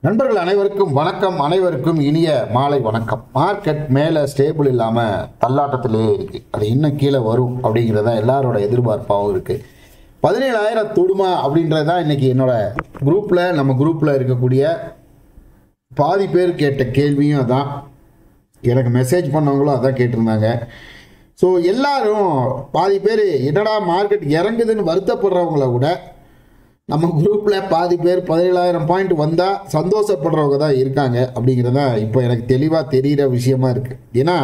நண்பர்கள் அனைவருக்கும் வணக்கம் அனைவருக்கும் இனிய மாலை வணக்கம் மார்க்கெட் மேலே ஸ்டேபிள் இல்லாமல் தள்ளாட்டத்திலேயே இருக்கு அது இன்னும் கீழே வரும் அப்படிங்கிறத எல்லாரோட எதிர்பார்ப்பாகவும் இருக்கு பதினேழாயிரம் தொடுமா அப்படின்றது தான் இன்னைக்கு என்னோட குரூப்பில் நம்ம குரூப்பில் இருக்கக்கூடிய பாதி பேர் கேட்ட கேள்வியும் அதான் எனக்கு மெசேஜ் பண்ணவங்களும் அதான் கேட்டிருந்தாங்க ஸோ எல்லாரும் பாதி பேர் என்னடா மார்க்கெட் இறங்குதுன்னு வருத்தப்படுறவங்கள விட நம்ம குரூப்பில் பாதி பேர் பதினேழாயிரம் பாயிண்ட் வந்தால் சந்தோஷப்படுறவங்க தான் இருக்காங்க அப்படிங்கிறது தான் இப்போ எனக்கு தெளிவாக தெரிகிற விஷயமா இருக்குது ஏன்னா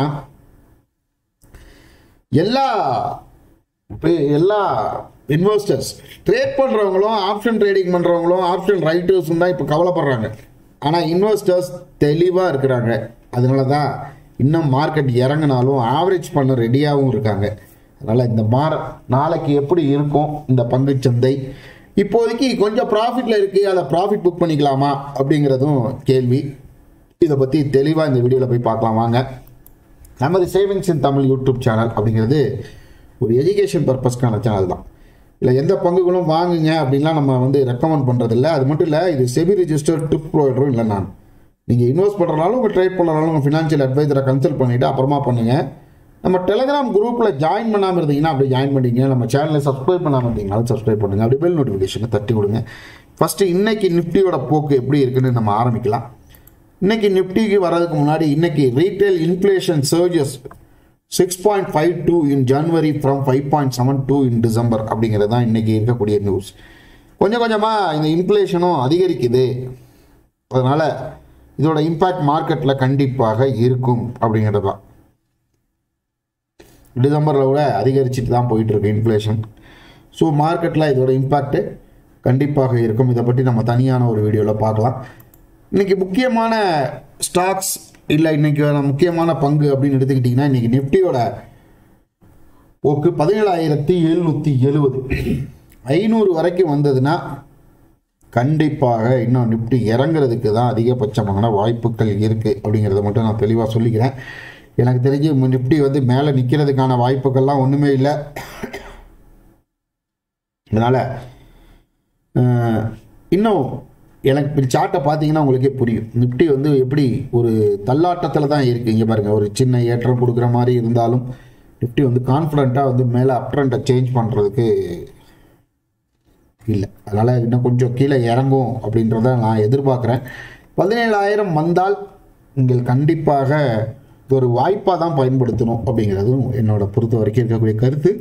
எல்லா இப்போ எல்லா இன்வெஸ்டர்ஸ் ட்ரேட் பண்ணுறவங்களும் ஆப்ஷன் ட்ரேடிங் பண்ணுறவங்களும் ஆப்ஷன் ரைட்டர்ஸும் தான் இப்போ கவலைப்படுறாங்க ஆனால் இன்வெஸ்டர்ஸ் தெளிவாக இருக்கிறாங்க அதனால தான் இன்னும் மார்க்கெட் இறங்கினாலும் ஆவரேஜ் பண்ண ரெடியாகவும் இருக்காங்க அதனால் இந்த மாற நாளைக்கு எப்படி இருக்கும் இந்த பங்குச்சந்தை இப்போதைக்கு கொஞ்சம் ப்ராஃபிட்டில் இருக்குது அதை ப்ராஃபிட் புக் பண்ணிக்கலாமா அப்படிங்கிறதும் கேள்வி இதை பற்றி தெளிவாக இந்த வீடியோவில் போய் பார்க்கலாம் வாங்க நமது savings in Tamil YouTube channel அப்படிங்கிறது ஒரு எஜுகேஷன் பர்பஸ்க்கான சேனல் தான் இல்லை எந்த பங்குகளும் வாங்குங்க அப்படின்லாம் நம்ம வந்து ரெக்கமெண்ட் பண்ணுறதில்ல அது மட்டும் இல்லை இது செபி ரிஜிஸ்டர்ட் டிப் ப்ரொவைடரும் இல்லை நான் நீங்கள் இன்வெஸ்ட் பண்ணுறனாலும் உங்கள் ட்ரேட் பண்ணுறனாலும் உங்கள் ஃபினான்ஷியல் அட்வைசரை கன்சல்ட் பண்ணிவிட்டு அப்புறமா பண்ணுங்கள் நம்ம டெலகிராம் குரூப்பில் ஜாயின் பண்ணாமல் இருந்தீங்கன்னா அப்படியே ஜாயின் பண்ணிங்க நம்ம சேனலை சப்ஸ்கிரைப் பண்ணாமல் இருந்தீங்கனாலும் சப்ஸ்கிரைப் பண்ணுங்கள் அப்படி பெல் நோட்டிஃபிகேஷனை தட்டி கொடுங்க ஃபஸ்ட்டு இன்னைக்கு நிஃப்டியோட போக்கு எப்படி இருக்குன்னு நம்ம ஆரம்பிக்கலாம் இன்னைக்கு நிஃப்டிக்கு வர்றதுக்கு முன்னாடி இன்னைக்கு retail inflation surges six point five two in January from five point seven two in December அப்படிங்கிறது தான் இன்னைக்கு இருக்கக்கூடிய நியூஸ் கொஞ்சம் கொஞ்சமாக இந்த இன்ஃப்ளேஷனும் அதிகரிக்குது அதனால் இதோட இம்பேக்ட் மார்க்கெட்டில் கண்டிப்பாக இருக்கும் அப்படிங்கிறது தான் டிசம்பரில் விட அதிகரிச்சுட்டு தான் போயிட்டுருக்கு இன்ஃப்ளேஷன் ஸோ மார்க்கெட்டில் இதோட இம்பேக்ட்டு கண்டிப்பாக இருக்கும் இதை பற்றி நம்ம தனியான ஒரு வீடியோவில் பார்க்கலாம் இன்றைக்கி முக்கியமான ஸ்டாக்ஸ் இல்லை இன்றைக்கி முக்கியமான பங்கு அப்படின்னு எடுத்துக்கிட்டிங்கன்னா இன்றைக்கி நிஃப்டியோட போக்கு பதினேழாயிரத்தி எழுநூற்றி எழுபது ஐநூறு வரைக்கும் வந்ததுன்னா கண்டிப்பாக இன்னும் நிஃப்டி இறங்குறதுக்கு தான் அதிகபட்சமான வாய்ப்புகள் இருக்குது அப்படிங்கிறத மட்டும் நான் தெளிவாக சொல்லிக்கிறேன் எனக்கு தெரிஞ்சு நிஃப்டி வந்து மேலே நிற்கிறதுக்கான வாய்ப்புகள்லாம் ஒன்றுமே இல்லை அதனால் இன்னும் எனக்கு இப்படி சார்ட்டை பார்த்தீங்கன்னா உங்களுக்கே புரியும் நிஃப்டி வந்து எப்படி ஒரு தள்ளாட்டத்தில் தான் இருக்குது இங்கே பாருங்கள் ஒரு சின்ன ஏற்றம் கொடுக்குற மாதிரி இருந்தாலும் நிஃப்டி வந்து கான்ஃபிடண்ட்டாக வந்து மேலே அப் ட்ரெண்டை சேஞ்ச் பண்ணுறதுக்கு இல்லை அதனால் இன்னும் கொஞ்சம் கீழே இறங்கும் அப்படின்றத நான் எதிர்பார்க்குறேன் பதினேழாயிரம் வந்தால் நீங்கள் கண்டிப்பாக இது ஒரு வாய்ப்பாக தான் பயன்படுத்தணும் அப்படிங்கிறதும் என்னோட பொறுத்த வரைக்கும் இருக்கக்கூடிய கருத்து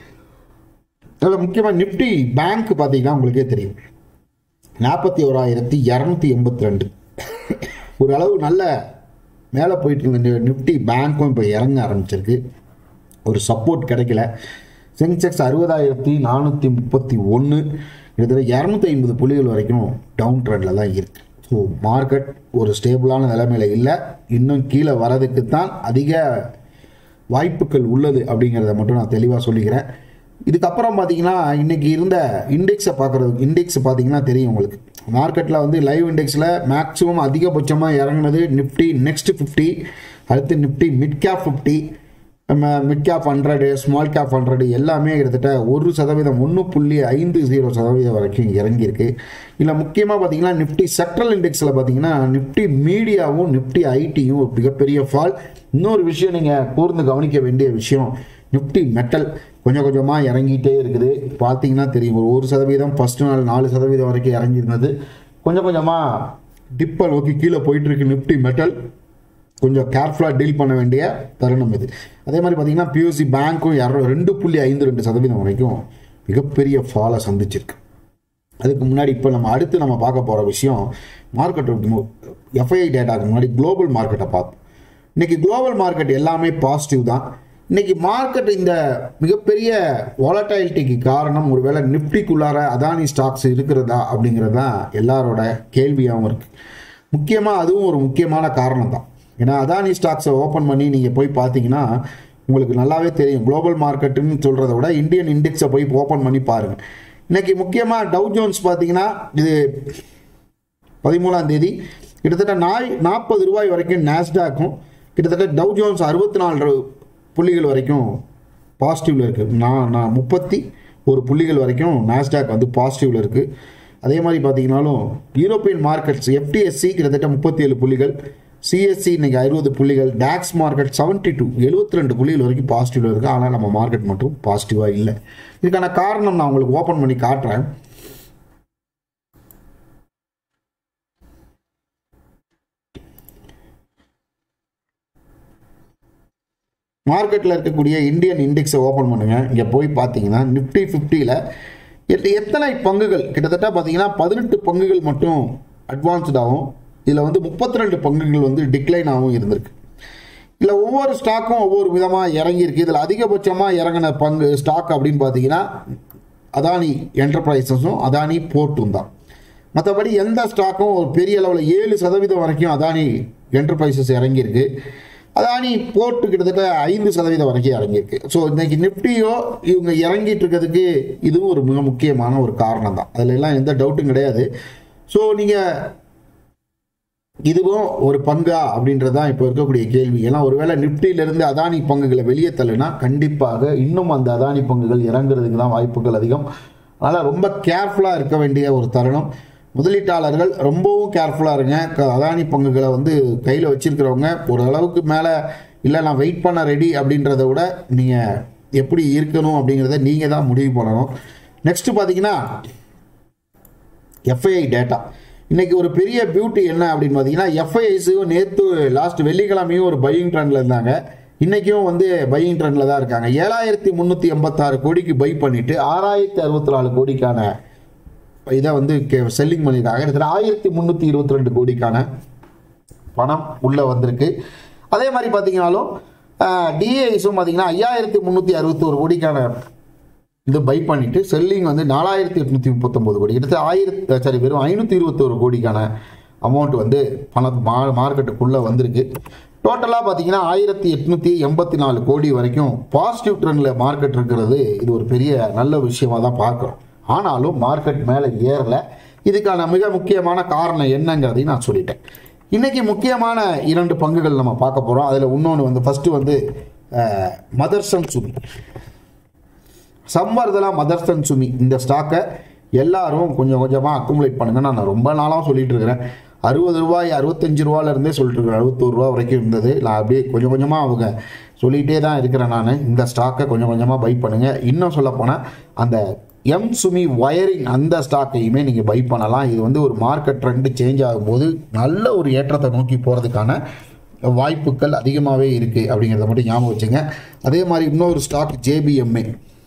அதில் முக்கியமாக நிஃப்டி பேங்க் பார்த்தீங்கன்னா உங்களுக்கே தெரியும் நாற்பத்தி ஓராயிரத்தி இரநூத்தி எண்பத்தி ரெண்டு ஒரு அளவு நல்ல மேலே போயிட்டு இருந்த நிஃப்டி பேங்க்கும் இப்போ இறங்க ஆரம்பிச்சிருக்கு ஒரு சப்போர்ட் கிடைக்கல சென்செக்ஸ் அறுபதாயிரத்தி நானூற்றி முப்பத்தி ஒன்று கிட்டத்தட்ட இரநூத்தி ஐம்பது புள்ளிகள் வரைக்கும் டவுன் ட்ரெண்டில் தான் இருக்குது ஸோ மார்க்கெட் ஒரு ஸ்டேபிளான நிலைமையில் இல்லை இன்னும் கீழே வரதுக்கு தான் அதிக வாய்ப்புகள் உள்ளது அப்படிங்கிறத மட்டும் நான் தெளிவாக சொல்லிக்கிறேன் இதுக்கப்புறம் பார்த்தீங்கன்னா இன்றைக்கி இருந்த இண்டெக்ஸை பார்க்குறது இண்டெக்ஸ் பார்த்தீங்கன்னா தெரியும் உங்களுக்கு மார்க்கெட்டில் வந்து லைவ் இண்டெக்ஸில் மேக்ஸிமம் அதிகபட்சமாக இறங்குனது நிஃப்டி நெக்ஸ்ட் ஃபிஃப்டி அடுத்து நிஃப்டி மிட் கேப் ஃபிஃப்டி நம்ம mid cap hundred small cap hundred எல்லாமே கிட்டத்தட்ட ஒரு சதவீதம் ஒன்று புள்ளி ஐந்து ஜீரோ சதவீதம் வரைக்கும் இறங்கியிருக்கு இல்லை முக்கியமாக பார்த்தீங்கன்னா நிஃப்டி செக்ட்ரல் இண்டெக்ஸில் பார்த்தீங்கன்னா நிஃப்டி மீடியாவும் நிஃப்டி ஐடியும் ஒரு மிகப்பெரிய ஃபால் இன்னொரு விஷயம் நீங்கள் கூர்ந்து கவனிக்க வேண்டிய விஷயம் நிஃப்டி மெட்டல் கொஞ்சம் கொஞ்சமாக இறங்கிட்டே இருக்குது பார்த்தீங்கன்னா தெரியும் ஒரு ஒரு சதவீதம் ஃபஸ்ட்டு நாள் நாலு சதவீதம் வரைக்கும் இறங்கியிருந்தது கொஞ்சம் கொஞ்சமாக டிப்பை நோக்கி கீழே போயிட்டுருக்கு நிஃப்டி மெட்டல் கொஞ்சம் கேர்ஃபுல்லாக டீல் பண்ண வேண்டிய தருணம் இது அதே மாதிரி பார்த்தீங்கன்னா பியூசி பேங்க்கும் இரநூ ரெண்டு புள்ளி ஐந்து ரெண்டு சதவீதம் வரைக்கும் மிகப்பெரிய ஃபாலை சந்திச்சிருக்கு அதுக்கு முன்னாடி இப்போ நம்ம அடுத்து நம்ம பார்க்க போகிற விஷயம் மார்க்கெட் எஃப்ஐஐ டேட்டாக்கு முன்னாடி குளோபல் மார்க்கெட்டை பார்த்தோம் இன்றைக்கி குளோபல் மார்க்கெட் எல்லாமே பாசிட்டிவ் தான் இன்றைக்கி மார்க்கெட் இந்த மிகப்பெரிய வாலட்டாலிட்டிக்கு காரணம் ஒருவேளை நிஃப்டிக்குள்ளார அதானி ஸ்டாக்ஸ் இருக்கிறதா அப்படிங்கிறது தான் எல்லாரோட கேள்வியாகவும் இருக்குது முக்கியமாக அதுவும் ஒரு முக்கியமான காரணம் தான் ஏன்னா அதானி ஸ்டாக்ஸை ஓப்பன் பண்ணி நீங்கள் போய் பார்த்தீங்கன்னா உங்களுக்கு நல்லாவே தெரியும் குளோபல் மார்க்கெட்டுன்னு சொல்கிறத விட இந்தியன் இண்டெக்ஸை போய் ஓப்பன் பண்ணி பாருங்கள் இன்றைக்கி முக்கியமாக டவு ஜோன்ஸ் பார்த்தீங்கன்னா இது பதிமூணாம் தேதி கிட்டத்தட்ட நாய் நாற்பது ரூபாய் வரைக்கும் நாஸ்டாக்கும் கிட்டத்தட்ட டவு ஜோன்ஸ் அறுபத்தி நாலு புள்ளிகள் வரைக்கும் பாசிட்டிவில் இருக்குது நான் நான் முப்பத்தி ஒரு புள்ளிகள் வரைக்கும் நாஸ்டாக் வந்து பாசிட்டிவில் இருக்குது அதே மாதிரி பார்த்தீங்கன்னாலும் யூரோப்பியன் மார்க்கெட்ஸ் எஃப்டிஎஸ்சி கிட்டத்தட்ட முப்பத்தி ஏழு புள்ளிகள் சிஎஸ்சி இன்னைக்கு அறுபது புள்ளிகள் டாக்ஸ் மார்க்கெட் செவன்ட்டி டூ எழுபத்தி ரெண்டு புள்ளிகள் வரைக்கும் பாசிட்டிவ்ல இருக்கு ஆனால் நம்ம மார்க்கெட் மட்டும் பாசிட்டிவாக இல்லை இதுக்கான காரணம் நான் உங்களுக்கு ஓப்பன் பண்ணி காட்டுறேன் மார்க்கெட்டில் இருக்கக்கூடிய இந்தியன் இண்டெக்ஸை ஓப்பன் பண்ணுங்க இங்கே போய் பார்த்தீங்கன்னா நிஃப்டி ஃபிஃப்டியில் எத்தனை பங்குகள் கிட்டத்தட்ட பார்த்தீங்கன்னா பதினெட்டு பங்குகள் மட்டும் அட்வான்ஸ்டாகவும் இதில் வந்து முப்பத்தி ரெண்டு பங்குகள் வந்து டிக்ளைனாகவும் இருந்திருக்கு இதில் ஒவ்வொரு ஸ்டாக்கும் ஒவ்வொரு விதமாக இறங்கியிருக்கு இதில் அதிகபட்சமாக இறங்கின பங்கு ஸ்டாக் அப்படின்னு பார்த்தீங்கன்னா அதானி என்டர்பிரைசஸும் அதானி போர்ட்டும் தான் மற்றபடி எந்த ஸ்டாக்கும் ஒரு பெரிய அளவில் ஏழு சதவீதம் வரைக்கும் அதானி என்டர்பிரைசஸ் இறங்கியிருக்கு அதானி போர்ட்டு கிட்டத்தட்ட ஐந்து சதவீதம் வரைக்கும் இறங்கியிருக்கு ஸோ இன்னைக்கு நிஃப்டியோ இவங்க இறங்கிட்டு இருக்கிறதுக்கு இதுவும் ஒரு மிக முக்கியமான ஒரு காரணம் தான் அதில் எல்லாம் எந்த டவுட்டும் கிடையாது ஸோ நீங்கள் இதுவும் ஒரு பங்கா அப்படின்றது தான் இப்போ இருக்கக்கூடிய கேள்வி ஏன்னா ஒருவேளை நிப்டியிலிருந்து அதானி பங்குகளை வெளியே தள்ளுனா கண்டிப்பாக இன்னும் அந்த அதானி பங்குகள் இறங்குறதுக்கு தான் வாய்ப்புகள் அதிகம் அதனால் ரொம்ப கேர்ஃபுல்லாக இருக்க வேண்டிய ஒரு தருணம் முதலீட்டாளர்கள் ரொம்பவும் கேர்ஃபுல்லாக இருங்க க- அதானி பங்குகளை வந்து கையில் வச்சிருக்கிறவங்க ஒரு அளவுக்கு மேலே இல்லை நான் வெயிட் பண்ண ரெடி அப்படின்றத விட நீங்கள் எப்படி இருக்கணும் அப்படிங்கிறத நீங்கள் தான் முடிவு பண்ணணும் நெக்ஸ்ட்டு பார்த்தீங்கன்னா எஃப்ஐஐ டேட்டா இன்னைக்கு ஒரு பெரிய பியூட்டி என்ன அப்படின்னு பார்த்தீங்கன்னா எஃப்ஐஐஸும் நேற்று லாஸ்ட் வெள்ளிக்கிழமையும் ஒரு பையிங் ட்ரெண்டில் இருந்தாங்க இன்னைக்கும் வந்து பையிங் ட்ரெண்டில் தான் இருக்காங்க ஏழாயிரத்தி முந்நூற்றி எண்பத்தாறு கோடிக்கு பை பண்ணிட்டு ஆறாயிரத்தி அறுபத்தி நாலு கோடிக்கான இதை வந்து செல்லிங் பண்ணியிருக்காங்க கிட்டத்தட்ட ஆயிரத்தி முந்நூற்றி இருபத்தி ரெண்டு கோடிக்கான பணம் உள்ளே வந்திருக்கு அதே மாதிரி பார்த்தீங்கன்னாலும் டிஏஎஸும் பார்த்தீங்கன்னா ஐயாயிரத்தி முந்நூற்றி அறுபத்தோரு கோடிக்கான இது பை பண்ணிட்டு செல்லிங் வந்து நாலாயிரத்தி எட்நூத்தி முப்பத்தொன்பது கோடி கிட்டத்தட்ட ஆயிரத்தி சாரி வெறும் ஐநூற்றி இருபத்தோரு கோடிக்கான அமௌண்ட் வந்து பண மா மார்க்கெட்டுக்குள்ளே வந்திருக்கு டோட்டலாக பார்த்தீங்கன்னா ஆயிரத்தி எட்நூற்றி எண்பத்தி நாலு கோடி வரைக்கும் பாசிட்டிவ் ட்ரெண்டில் மார்க்கெட் இருக்கிறது இது ஒரு பெரிய நல்ல விஷயமா தான் பார்க்குறோம் ஆனாலும் மார்க்கெட் மேலே ஏறல இதுக்கான மிக முக்கியமான காரணம் என்னங்கிறதையும் நான் சொல்லிட்டேன் இன்னைக்கு முக்கியமான இரண்டு பங்குகள் நம்ம பார்க்க போகிறோம் அதில் இன்னொன்று வந்து ஃபஸ்ட்டு வந்து அஹ், மதர்சன் சுமி சம்வர்தலா மதர்சன் சுமி இந்த ஸ்டாக்கை எல்லாரும் கொஞ்சம் கொஞ்சமாக அக்குமுலேட் பண்ணுங்க நான் ரொம்ப நாளாக சொல்லிட்டு இருக்கிறேன் அறுபது ரூபாய் அறுபத்தஞ்சு ரூபால இருந்தே சொல்லிட்டு இருக்கேன் அறுபத்தோரு ரூபா வரைக்கும் இருந்தது நான் அப்படியே கொஞ்சம் கொஞ்சமாக அவங்க சொல்லிகிட்டே தான் இருக்கிறேன் நான் இந்த ஸ்டாக்கை கொஞ்சம் கொஞ்சமாக பை பண்ணுங்க இன்னும் சொல்ல போனால் அந்த எம் சுமி வயரிங் அந்த ஸ்டாக்கையுமே நீங்கள் பை பண்ணலாம் இது வந்து ஒரு மார்க்கெட் ட்ரெண்டு சேஞ்ச் ஆகும்போது நல்ல ஒரு ஏற்றத்தை நோக்கி போகிறதுக்கான வாய்ப்புகள் அதிகமாகவே இருக்குது அப்படிங்கிறத மட்டும் ஞாபகம் வச்சுங்க அதே மாதிரி இன்னொரு ஸ்டாக் ஜேபிஎம்ஏ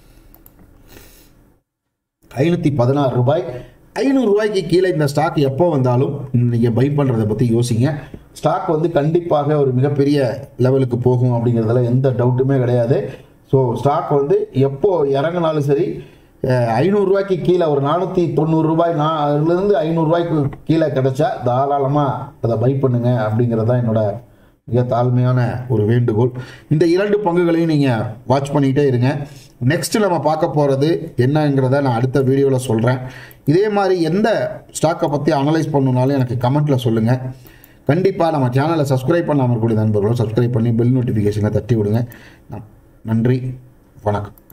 ஐநூற்றி பதினாறு ரூபாய் ஐநூறு ரூபாய்க்கு கீழே இந்த ஸ்டாக் எப்போ வந்தாலும் நீங்கள் பை பண்ணுறதை பற்றி யோசிங்க ஸ்டாக் வந்து கண்டிப்பாக ஒரு மிகப்பெரிய லெவலுக்கு போகும் அப்படிங்கிறதுல எந்த டவுட்டுமே கிடையாது ஸோ ஸ்டாக் வந்து எப்போ இறங்கினாலும் சரி ஐநூறுரூவாய்க்கு கீழே ஒரு நானூற்றி தொண்ணூறு ரூபாய் நாலுலேருந்து ஐநூறுரூவாய்க்கு கீழே கிடைச்சா தாராளமாக அதை பை பண்ணுங்க அப்படிங்கிறது தான் என்னோட மிக தாழ்மையான ஒரு வேண்டுகோள் இந்த இரண்டு பங்குகளையும் நீங்கள் வாட்ச் பண்ணிக்கிட்டே இருங்க நெக்ஸ்ட் நம்ம பார்க்க போகிறது என்னங்கிறத நான் அடுத்த வீடியோவில் சொல்கிறேன் இதே மாதிரி எந்த ஸ்டாக்கை பற்றி அனலைஸ் பண்ணணுனாலும் எனக்கு கமெண்ட்டில் சொல்லுங்கள் கண்டிப்பாக நம்ம சேனலை சப்ஸ்கிரைப் பண்ணாமல் இருக்கக்கூடிய நண்பர்களும் சப்ஸ்கிரைப் பண்ணி பெல் நோட்டிஃபிகேஷனை தட்டி விடுங்க நன்றி வணக்கம்